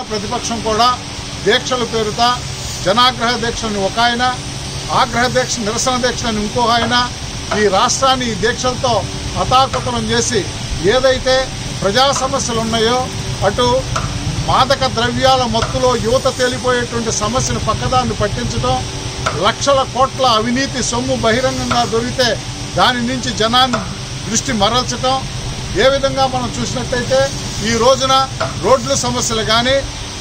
ప్రతిపక్షం కూడా దీక్షల పేరుత జనాగ్రహ దీక్షలను ఒక ఆయన ఆగ్రహ దీక్ష నిరసన దీక్షలను ఇంకొక ఆయన ఈ రాష్ట్రాన్ని ఈ దీక్షలతో హతాకుతలం చేసి ఏదైతే ప్రజా సమస్యలు ఉన్నాయో అటు మాదక ద్రవ్యాల మత్తులో యువత తేలిపోయేటువంటి సమస్యను పక్కదాన్ని పట్టించడం లక్షల కోట్ల అవినీతి సొమ్ము బహిరంగంగా దొరికితే దాని నుంచి జనాన్ని దృష్టి మరల్చటం ఏ విధంగా మనం చూసినట్టయితే ఈ రోజున రోడ్ల సమస్యలు కానీ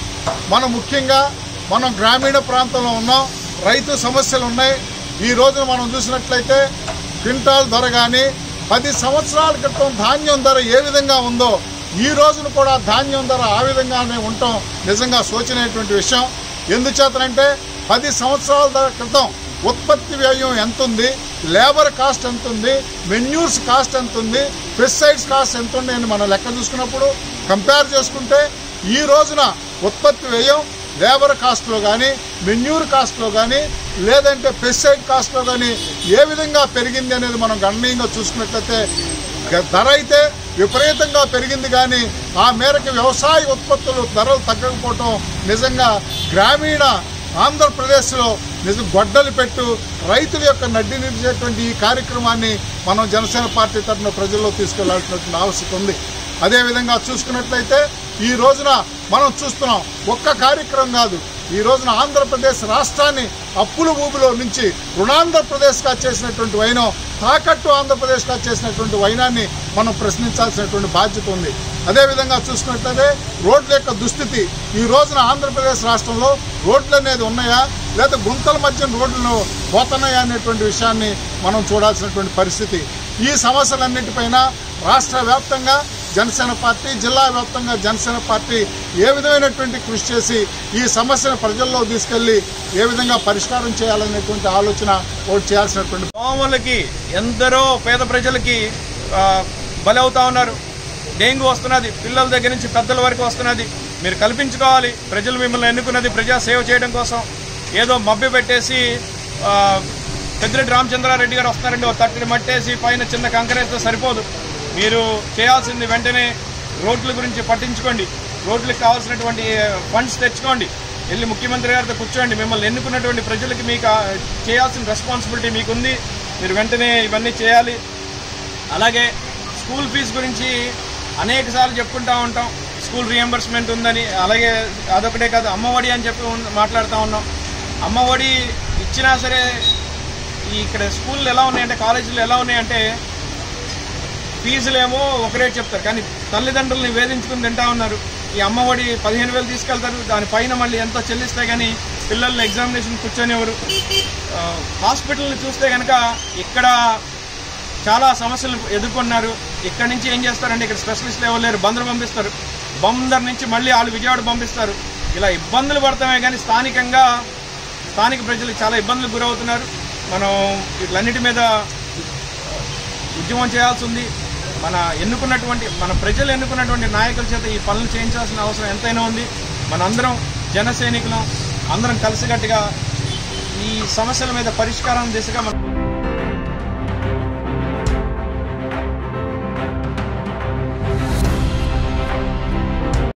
మనం ముఖ్యంగా మనం గ్రామీణ ప్రాంతంలో ఉన్నాం రైతు సమస్యలు ఉన్నాయి ఈ రోజున మనం చూసినట్లయితే క్వింటాల్ ధర కానీ పది సంవత్సరాల క్రితం ధాన్యం ధర ఏ విధంగా ఉందో ఈ రోజున కూడా ధాన్యం ధర ఆ విధంగానే ఉండటం నిజంగా శోచనీయటువంటి విషయం ఎందుచేతనంటే పది సంవత్సరాల ధర క్రితం ఉత్పత్తి వ్యయం ఎంత ఉంది లేబర్ కాస్ట్ ఎంత ఉంది మెన్యూర్స్ కాస్ట్ ఎంత ఉంది పెస్టిసైడ్స్ కాస్ట్ ఎంత ఉంది అని మనం లెక్క చూసుకున్నప్పుడు కంపేర్ చేసుకుంటే ఈ రోజున ఉత్పత్తి వ్యయం లేబర్ కాస్ట్లో కానీ మెన్యూర్ కాస్ట్లో కానీ లేదంటే పెస్టిసైడ్ కాస్ట్లో కానీ ఏ విధంగా పెరిగింది అనేది మనం గణనీయంగా చూసుకున్నట్లయితే గ- ధర అయితే విపరీతంగా పెరిగింది కానీ ఆ మేరకు వ్యవసాయ ఉత్పత్తులు ధరలు తగ్గకపోవటం నిజంగా గ్రామీణ ఆంధ్రప్రదేశ్లో నిజం గొడ్డలు పెట్టు రైతుల యొక్క నడ్డి నిలిచేటువంటి ఈ కార్యక్రమాన్ని మనం జనసేన పార్టీ తరఫున ప్రజల్లో తీసుకెళ్లాల్సినటువంటి ఆవశ్యకత ఉంది అదేవిధంగా చూసుకున్నట్లయితే ఈ రోజున మనం చూస్తున్నాం ఒక్క కార్యక్రమం కాదు ఈ రోజున ఆంధ్రప్రదేశ్ రాష్ట్రాన్ని అప్పుల ఊబిలో నుంచి రుణాంధ్రప్రదేశ్గా చేసినటువంటి వైనం తాకట్టు ఆంధ్రప్రదేశ్గా చేసినటువంటి వైనాన్ని మనం ప్రశ్నించాల్సినటువంటి బాధ్యత ఉంది అదేవిధంగా చూసుకున్నట్లయితే రోడ్ల యొక్క దుస్థితి ఈ రోజున ఆంధ్రప్రదేశ్ రాష్ట్రంలో రోడ్లు అనేది ఉన్నాయా లేదా గుంతల మధ్య రోడ్లను పోతున్నాయా అనేటువంటి విషయాన్ని మనం చూడాల్సినటువంటి పరిస్థితి ఈ సమస్యలన్నిటిపైన రాష్ట్ర వ్యాప్తంగా జనసేన పార్టీ జిల్లా వ్యాప్తంగా జనసేన పార్టీ ఏ విధమైనటువంటి కృషి చేసి ఈ సమస్యను ప్రజల్లో తీసుకెళ్లి ఏ విధంగా పరిష్కారం చేయాలనేటువంటి ఆలోచన ఒకటి చేయాల్సినటువంటి దోమలకి ఎందరో పేద ప్రజలకి ఆ, బలవుతా ఉన్నారు డెంగ్యూ వస్తున్నది పిల్లల దగ్గర నుంచి పెద్దల వరకు వస్తున్నది మీరు కల్పించుకోవాలి ప్రజలు మిమ్మల్ని ఎన్నుకున్నది ప్రజా సేవ చేయడం కోసం ఏదో మభ్య పెట్టేసి ఆ, పెద్దిరెడ్డి రామచంద్రారెడ్డి గారు వస్తున్నారండి ఓ తట్టడి మట్టేసి పైన చిన్న కంకరేస్తే సరిపోదు మీరు చేయాల్సింది వెంటనే రోడ్ల గురించి పట్టించుకోండి రోడ్లకు కావాల్సినటువంటి ఫండ్స్ తెచ్చుకోండి వెళ్ళి ముఖ్యమంత్రి గారితో కూర్చోండి మిమ్మల్ని ఎన్నుకున్నటువంటి ప్రజలకి మీకు ఆ చేయాల్సిన రెస్పాన్సిబిలిటీ మీకుంది మీరు వెంటనే ఇవన్నీ చేయాలి అలాగే స్కూల్ ఫీజు గురించి అనేక సార్లు చెప్పుకుంటా ఉంటాం స్కూల్ రియంబర్స్మెంట్ ఉందని అలాగే అదొకటే కాదు అమ్మఒడి అని చెప్పి ఉన్- మాట్లాడుతూ ఉన్నాం అమ్మఒడి ఇచ్చినా సరే ఈ ఇక్కడ స్కూళ్ళు ఎలా ఉన్నాయంటే కాలేజీలు ఎలా ఉన్నాయంటే ఫీజులేమో ఒక రేట్ చెప్తారు కానీ తల్లిదండ్రుల్ని వేధించుకుని తింటా ఉన్నారు ఈ అమ్మఒడి పదిహేను వేలు తీసుకెళ్తారు దానిపైన మళ్ళీ ఎంతో చెల్లిస్తే కానీ పిల్లల్ని ఎగ్జామినేషన్ కూర్చొనివ్వరు ఆ, హాస్పిటల్ని చూస్తే కనుక ఇక్కడ చాలా సమస్యలు ఎదుర్కొన్నారు ఇక్కడ నుంచి ఏం చేస్తారంటే ఇక్కడ స్పెషలిస్ట్లు ఎవరు లేరు బందరు పంపిస్తారు బందర్ నుంచి మళ్ళీ వాళ్ళు విజయవాడ పంపిస్తారు ఇలా ఇబ్బందులు పడతామే కానీ స్థానికంగా స్థానిక ప్రజలు చాలా ఇబ్బందులకు గురవుతున్నారు మనం వీటిలన్నిటి మీద ఉద్యమం చేయాల్సి ఉంది మన ఎన్నుకున్నటువంటి మన ప్రజలు ఎన్నుకున్నటువంటి నాయకుల చేత ఈ పనులు చేయించాల్సిన అవసరం ఎంతైనా ఉంది మనందరం జన సైనికులం అందరం కలిసికట్టుగా ఈ సమస్యల మీద పరిష్కారం దిశగా మనం